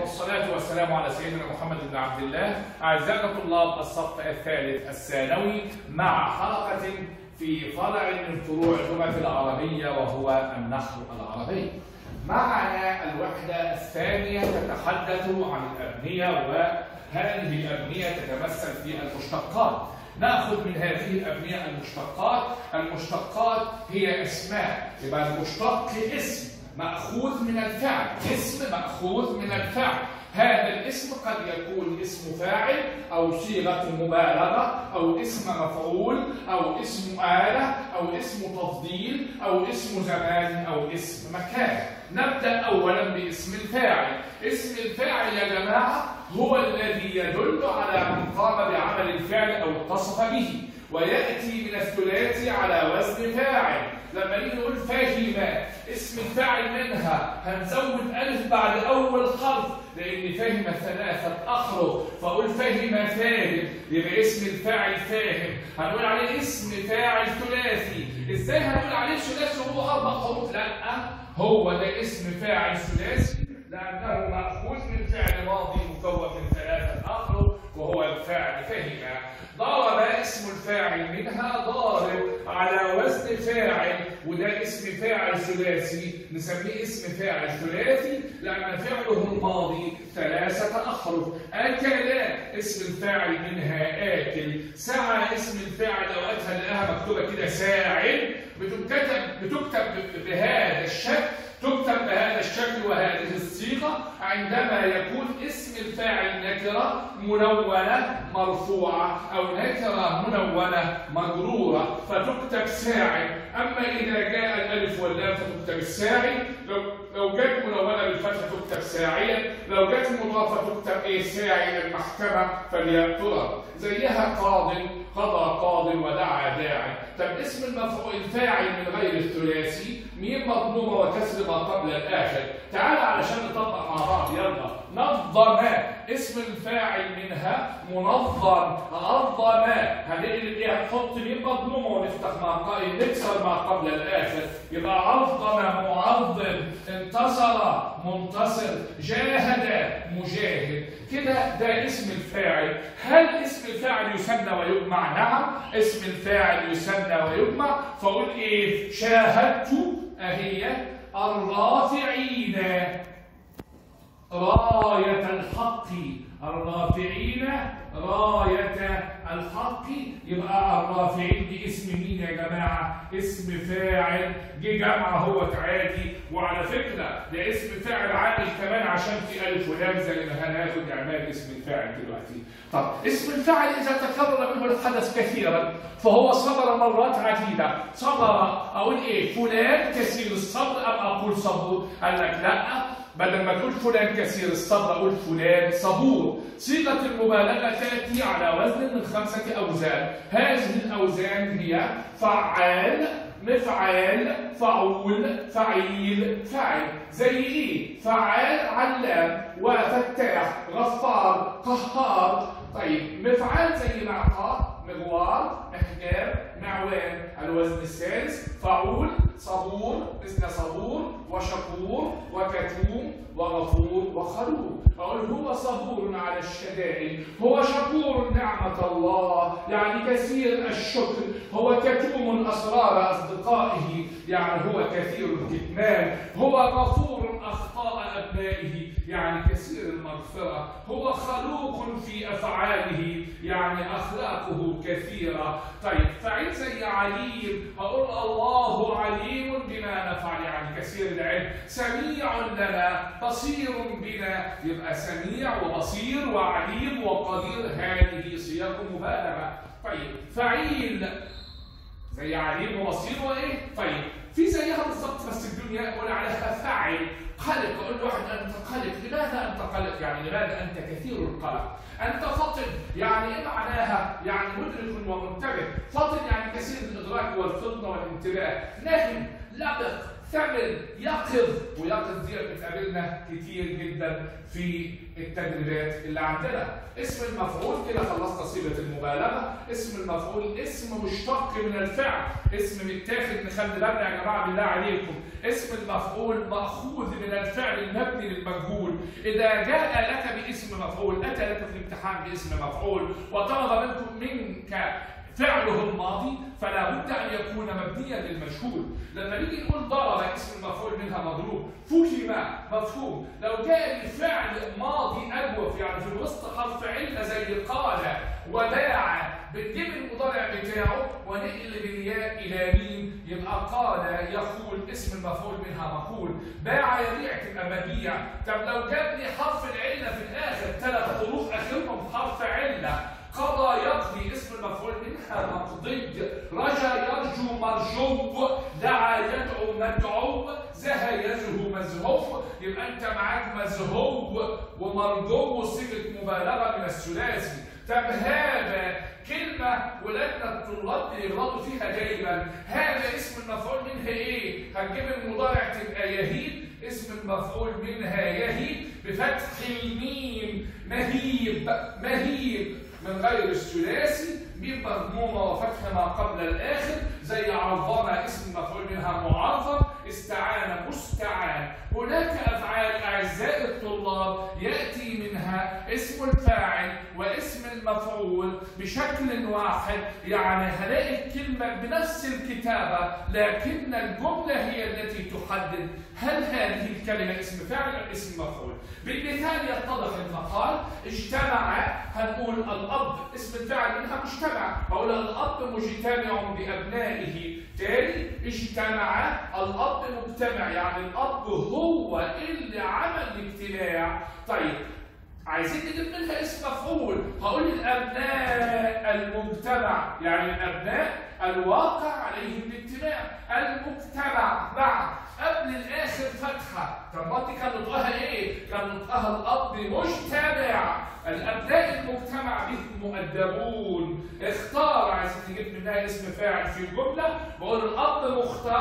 والصلاة والسلام على سيدنا محمد بن عبد الله أعزائنا طلاب الصف الثالث الثانوي مع حلقة في فرع من فروع اللغة العربية وهو النحو العربي. معنا الوحدة الثانية تتحدث عن الأبنية وهذه الأبنية تتمثل في المشتقات. ناخذ من هذه الأبنية المشتقات، المشتقات هي أسماء، يبقى المشتق اسم مأخوذ من الفعل اسم مأخوذ من الفعل هذا الاسم قد يكون اسم فاعل أو صيغة مبالغة أو اسم مفعول أو اسم آلة أو اسم تفضيل أو اسم زمان أو اسم مكان نبدأ أولا باسم الفاعل اسم الفاعل يا جماعة هو الذي يدل على من قام بعمل الفعل أو اتصف به ويأتي من الثلاثي على وزن فاعل لما نيجي نقول فاهم اسم الفاعل منها هنزود ألف بعد أول حرف لأن فهم ثلاثة أحرف فأقول فهم فاهم يبقى اسم الفاعل فاهم هنقول عليه اسم فاعل ثلاثي إزاي هنقول عليه ثلاثي وهو أربع حروف؟ لا هو ده اسم فاعل ثلاثي لأنه مأخوذ من فعل ماضي مكون من ثلاثة أحرف وهو الفاعل فهم ضرب اسم الفاعل منها ضارب على وزن فاعل وده اسم فاعل ثلاثي نسميه اسم فاعل ثلاثي لأن فعله الماضي ثلاثة أحرف أكل اسم الفاعل منها آكل سعى اسم الفاعل أوقات هنلاقيها مكتوبة كده ساعد بتكتب بتكتب بهذا الشكل تكتب بهذا الشكل وهذه الصيغة عندما يكون اسم الفاعل نكرة منونة مرفوعة أو نكرة منونة مجرورة فتكتب ساعد أما إذا جاء الألف واللام فتكتب الساعد لو لو جت منونة بالفتح تكتب ساعيا لو جت مضافة تكتب إيه ساعي المحكمة فليقتلها زيها قاض قضى قاض ودعا داعي طب اسم المفعول الفاعل من غير الثلاثي ميم مضمومة وكسر ما قبل الآخر تعال علشان نطبق مع بعض يلا نظم اسم الفاعل منها منظم نظم هنقلب ايه هنحط ميم مضمومه ونفتح مع قائل نكسر ما قبل الاخر يبقى عظم معظم انتصر منتصر جاهد مجاهد كده ده اسم الفاعل هل اسم الفاعل يسمى ويجمع نعم اسم الفاعل يسمى ويجمع فاقول ايه شاهدت اهي الرافعين راية الحق الرافعين راية الحق يبقى الرافعين دي اسم مين يا جماعة؟ اسم فاعل جه جمع هو عادي وعلى فكرة ده اسم فاعل عامل كمان عشان في ألف ولام زي ما هناخد إعمال اسم الفاعل دلوقتي. طب اسم الفاعل إذا تكرر منه الحدث كثيرا فهو صبر مرات عديدة صبر أقول إيه؟ فلان كثير الصبر أم أقول صبور؟ قال لك لأ بدل ما تقول فلان كثير الصبر اقول فلان صبور صيغه المبالغه تاتي على وزن من خمسه اوزان هذه الاوزان هي فعال مفعال فعول فعيل فاعل زي ايه فعال علام وفتاح غفار قهار طيب مفعال زي معقى مغوار محجاب معوان الوزن الثالث فعول صبور مثل صبور وشكور وكتوم وغفور وخلوق أقول هو صبور على الشدائد هو شكور نعمة الله يعني كثير الشكر هو كتوم أسرار أصدقائه يعني هو كثير الكتمان هو غفور أخطاء أبنائه يعني كثير المغفرة هو خلوق في أفعاله يعني أخلاقه كثيرة طيب فعل زي عليم أقول الله عليم بما نفعل يعني كثير العلم سميع لنا بصير بنا يبقى سميع وبصير وعليم وقدير هذه صيغ مبالغة طيب فعيل زي عليم وبصير وايه طيب في زيها بالظبط بس الدنيا يقول عليها فاعل قلق اقول واحد انت قلق لماذا انت قلق يعني لماذا انت كثير القلق انت فطن يعني ايه معناها يعني مدرك ومنتبه فطن يعني كثير الادراك والفطنه والانتباه نهم لبق تعمل يقظ ويقظ دي بتقابلنا كتير جدا في التدريبات اللي عندنا اسم المفعول كده خلصنا صيغه المبالغه اسم المفعول اسم مشتق من الفعل اسم متاخد نخلي بالنا يا جماعه بالله عليكم اسم المفعول ماخوذ من الفعل المبني للمجهول اذا جاء لك باسم مفعول اتى لك في الامتحان باسم مفعول وطلب منكم منك فعله الماضي فلا بد ان يكون مبنيا للمجهول لما نيجي نقول ضرب اسم المفعول منها مضروب فهم مفهوم لو جاء بفعل ماضي اجوف يعني في الوسط حرف عله زي قال وباع بنجيب المضارع بتاعه ونقلب الياء الى مين يبقى قال يقول اسم المفعول منها مقول باع يبيع تبقى مبيع طب لو جاب لي حرف العله في الاخر ثلاث حروف اخرهم حرف عله قضى يقضي اسم المفعول منها مقضي رجا يرجو مرجو دعا يدعو مدعو زهى يزهو مزهو يبقى انت معاك مزهو ومرجو صيغه مبالغه من الثلاثي طب هذا كلمة ولادنا الطلاب بيغلطوا فيها دايما هذا اسم المفعول منها ايه؟ هنجيب المضارع تبقى يهيب اسم المفعول منها يهيب بفتح الميم مهيب مهيب من غير الثلاثي ميم مضمومه وفتح ما قبل الاخر زي عظم اسم مفعول منها معظم استعان مستعان هناك افعال اعزائي الطلاب ياتي منها اسم الفاعل واسم المفعول بشكل واحد يعني هلاقي الكلمه بنفس الكتابه لكن الجمله هي التي تحدد هل هذه الكلمه اسم فاعل ام اسم مفعول بالمثال يتضح المقال اجتمع هنقول الاب اسم الفاعل منها مجتمع اقول الاب مجتمع بابنائه تاني اجتمع الاب مجتمع يعني الاب هو اللي عمل الاجتماع طيب عايزين نجيب منها اسم مفعول هقول الابناء المجتمع يعني الابناء الواقع عليهم الاجتماع المجتمع بعد قبل الاخر فتحه طب ما كان نطقها ايه؟ كان نطقها الاب مجتمع الابناء المجتمع بهم مؤدبون اختار عايزين نجيب منها اسم فاعل في جمله بقول الاب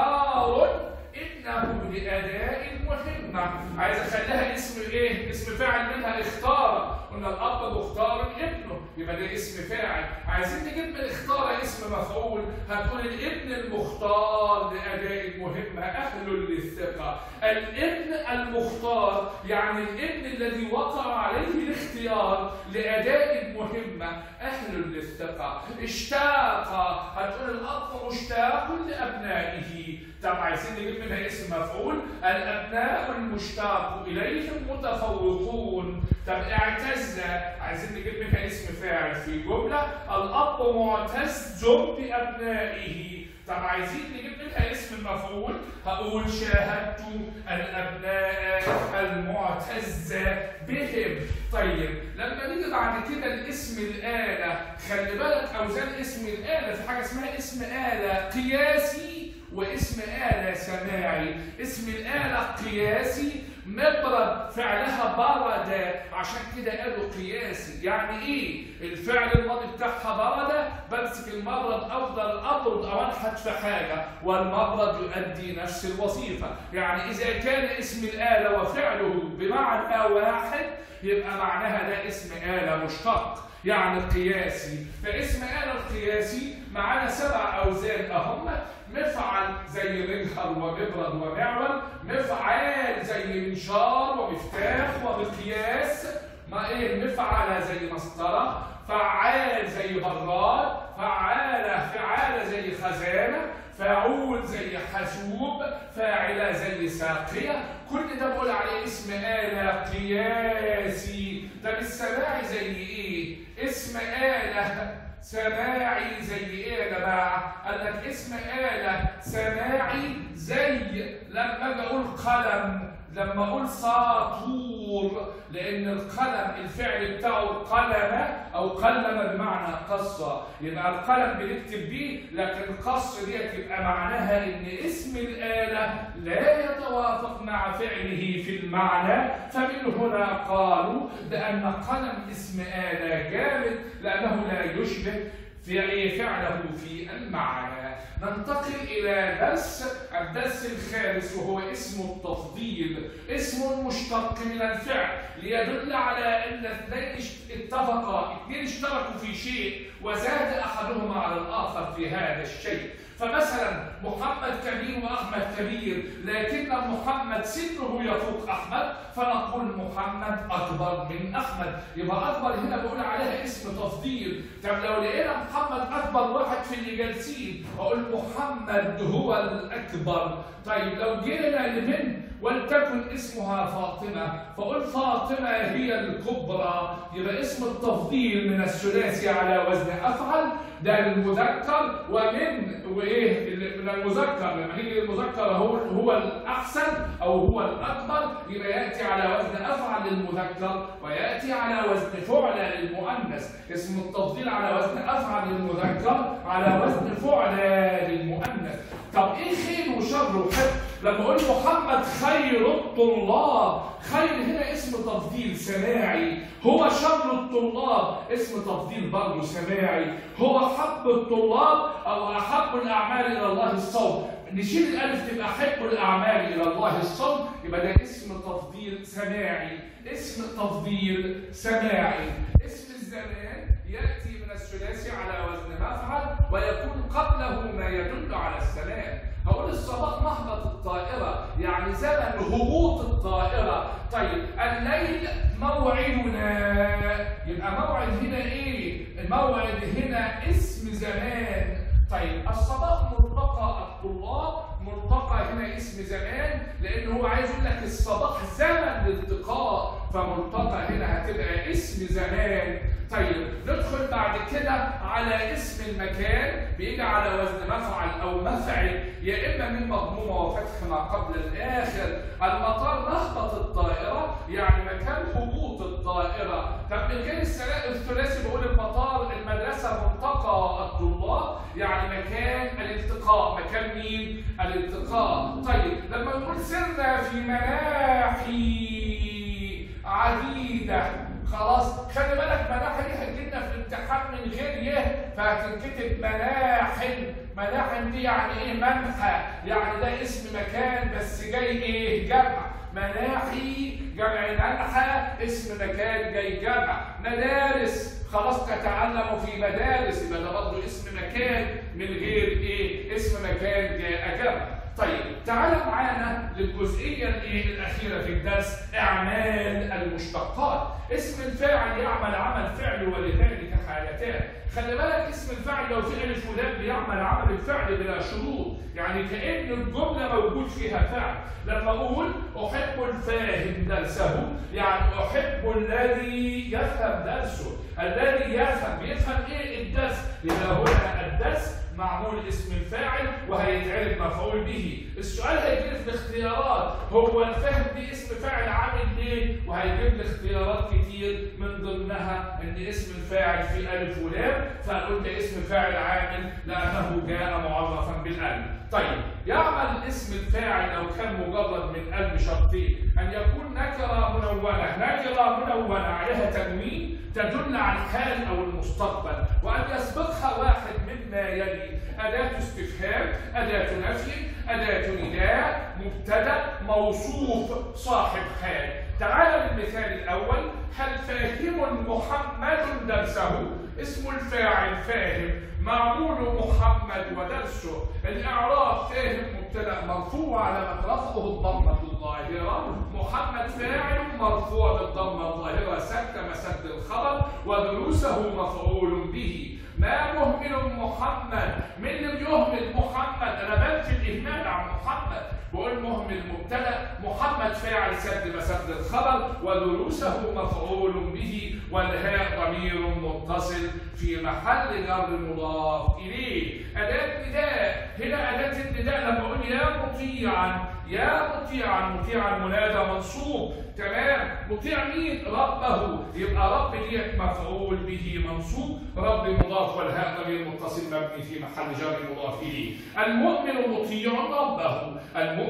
مختار انه لاداء مهمه عايز اخليها اسم ايه؟ اسم فاعل منها اختار قلنا الاب مختار ابنه يبقى ده اسم فاعل عايزين نجيب من اختار اسم مفعول هتقول الابن المختار لاداء مهمه اهل للثقه الابن المختار يعني الابن الذي وقع عليه الاختيار لاداء مهمه اهل للثقه اشتاق هتقول الاب مشتاق لابنائه طب عايزين نجيب منها اسم مفعول الابناء المشتاق اليهم متفوقون طب اعتز عايزين نجيب منها اسم فاعل في جمله الاب معتز بابنائه طب عايزين نجيب منها اسم المفعول هقول شاهدت الابناء المعتز بهم طيب لما نيجي بعد كده الاسم الاله خلي بالك اوزان اسم الاله في حاجه اسمها اسم اله قياسي واسم آلة سماعي اسم الآلة قياسي مبرد فعلها برد عشان كده قالوا قياسي يعني ايه الفعل الماضي بتاعها برد بمسك المبرد افضل ابرد او انحت في حاجه والمبرد يؤدي نفس الوظيفه يعني اذا كان اسم الاله وفعله بمعنى واحد يبقى معناها ده اسم اله مشتق يعني قياسي فاسم آلة القياسي معانا سبع أوزان أهم مفعل زي مجهر ومبرد ومعول مفعال زي منشار ومفتاح ومقياس ما ايه مفعل زي مسطره فعال زي براد فعالة فعالة زي خزانة فاعول زي حاسوب فاعلة زي ساقية كل ده بقول عليه اسم آلة قياسي طب السماعي زي ايه؟ اسم آلة سماعي زي ايه يا جماعه؟ قال لك اسم آلة سماعي زي لما اجي اقول قلم لما اقول ساطور لان القلم الفعل بتاعه قلم او قلم بمعنى قص يبقى القلم بنكتب بيه لكن قص دي تبقى معناها ان اسم الاله لا يتوافق مع فعله في المعنى فمن هنا قالوا بان قلم اسم اله جامد لانه لا يشبه فعله في المعنى ننتقل إلى درس الدرس الخامس وهو اسم التفضيل اسم مشتق من الفعل ليدل على أن اثنين اتفقا اثنين اشتركوا في شيء وزاد أحدهما على الآخر في هذا الشيء فمثلا محمد كبير واحمد كبير لكن محمد سنه يفوق احمد فنقول محمد اكبر من احمد يبقى اكبر هنا بقول عليها اسم تفضيل طب لو لقينا محمد اكبر واحد في اللي جالسين اقول محمد هو الاكبر طيب لو جينا لبنت ولتكن اسمها فاطمة فقل فاطمة هي الكبرى يبقى اسم التفضيل من الثلاثي على وزن أفعل ده المذكر ومن وايه من المذكر لما نيجي للمذكر هو هو الاحسن او هو الاكبر يبقى ياتي على وزن افعل للمذكر وياتي على وزن فعل للمؤنث اسم التفضيل على وزن افعل للمذكر على وزن فعل للمؤنث طب ايه خير وشر وحب لما اقول محمد خير الطلاب خير هنا اسم تفضيل سماعي هو شر الطلاب اسم تفضيل برضه سماعي هو حب الطلاب او احب الاعمال الى الله الصوم نشيل الالف تبقى حب الاعمال الى الله الصوم يبقى ده اسم تفضيل سماعي اسم تفضيل سماعي اسم الزمان ياتي من الثلاثي على وزن مفعل ويكون قبله ما يدل على السلام هقول الصباح نهضة الطائرة يعني زمن هبوط الطائرة طيب الليل موعدنا يبقى موعد هنا ايه الموعد هنا اسم زمان طيب الصباح ملتقى الطلاب ملتقى هنا اسم زمان لان هو عايز يقول لك الصباح زمن الالتقاء فملتقى هنا هتبقى اسم زمان طيب ندخل بعد كده على اسم المكان بيجي على وزن مفعل او مفعل يا اما من مضمومه وفتح ما قبل الاخر المطار نهضه الطائره يعني مكان هبوط الطائره طب من غير الثلاثي بقول المطار المدرسه ملتقى الطلاب يعني مكان الالتقاء مكان مين الالتقاء طيب لما نقول سرنا في مناحي عديده خلاص خلي بالك مناحل دي هتجيلنا في الامتحان من غير يه فهتنكتب مناحل مناحل دي يعني ايه منحى يعني ده اسم مكان بس جاي ايه جمع مناحي جمع منحى اسم مكان جاي جمع مدارس خلاص تتعلم في مدارس يبقى ده برضه اسم مكان من غير ايه اسم مكان جاء جمع طيب تعالى معانا للجزئيه الاخيره في الدرس اعمال المشتقات اسم الفاعل يعمل عمل فعل ولذلك حالتان خلي بالك اسم الفاعل لو فعل فلان بيعمل عمل الفعل بلا شروط يعني كأن الجملة موجود فيها فعل لما أقول أحب الفاهم درسه يعني أحب الذي يفهم درسه الذي يفهم بيفهم إيه الدرس يبقى هنا الدرس معمول اسم الفاعل وهيتعرف مفعول به السؤال هيجي في الاختيارات هو الفهم دي اسم فاعل عامل ليه وهيجيب لي اختيارات كتير من ضمنها ان اسم الفاعل في الف ولام فقلت ده اسم فاعل عامل لانه جاء معرفا بالالف طيب يعمل اسم الفاعل لو كان مجرد من قلب شرطين ان يكون نكره منونه نكره منونه عليها تنوين تدل على الحال او المستقبل وان يسبقها واحد مما يلي اداه استفهام اداه نفي اداه نداء مبتدا موصوف صاحب حال تعال للمثال الاول هل فاهم محمد درسه اسم الفاعل فاهم معمول محمد ودرسه الاعراب فاهم مبتدا مرفوع على رفعه الضمه الظاهره محمد فاعل مرفوع بالضمه الظاهره سد مسد الخبر ودروسه مفعول به ما مهمل محمد من اللي بيهمل محمد انا بنفي الاهمال عن محمد بقول مهمل مبتدا محمد فاعل سد مسد الخبر ودروسه مفعول به والهاء ضمير متصل في محل جر مضاف اليه اداه نداء هنا اداه النداء لما اقول يا مطيعا يا مطيعا مطيعا منادى منصوب تمام مطيع مين ربه يبقى رب ديت مفعول به منصوب رب مضاف والهاء ضمير متصل مبني في محل جر مضاف اليه المؤمن مطيع ربه المؤمن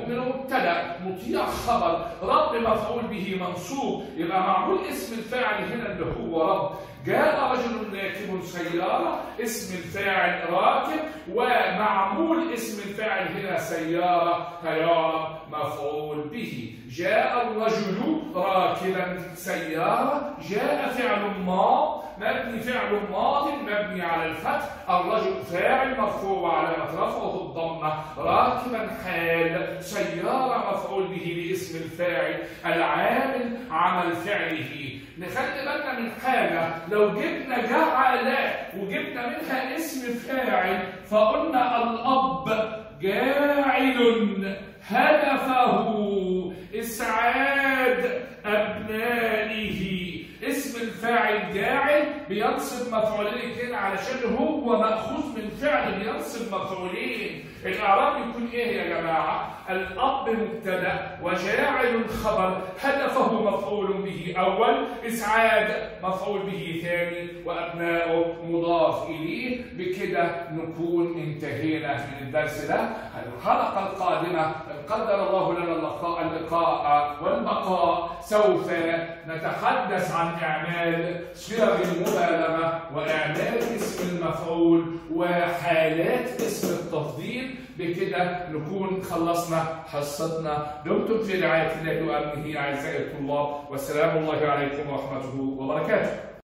مبتدا مطيع خبر رب مفعول به منصوب يبقى معمول اسم الفاعل هنا اللي هو رب جاء رجل راكب سيارة اسم الفاعل راكب ومعمول اسم الفاعل هنا سيارة سيارة مفعول به جاء الرجل راكبا سيارة جاء فعل ماض مبني فعل ماض مبني على الفتح الرجل فاعل مرفوع علامة رفعه الضمة راكبا حال سيارة مفعول به باسم الفاعل العامل عمل فعله نخلي بالنا من حاجة لو جبنا جعل وجبنا منها اسم فاعل فقلنا الأب جاعل هدفه إسعاد أبنائه اسم الفاعل جاعل بينصب مفعولين اثنين علشان هو مأخوذ من فعل بينصب مفعولين الإعراب يكون إيه يا جماعة؟ الأب مبتدأ وجاعل خبر هدفه مفعول به أول إسعاد مفعول به ثاني وأبناؤه مضاف إليه بكده نكون انتهينا من الدرس ده الحلقة القادمة قدر الله لنا اللقاء اللقاء والبقاء سوف نتحدث عن إعمال صيغ المبالغة وإعمال اسم المفعول وحالات اسم التفضيل بكده نكون خلصنا حصتنا دمتم في رعاية الله وأمنه أعزائي الطلاب والسلام الله عليكم ورحمته وبركاته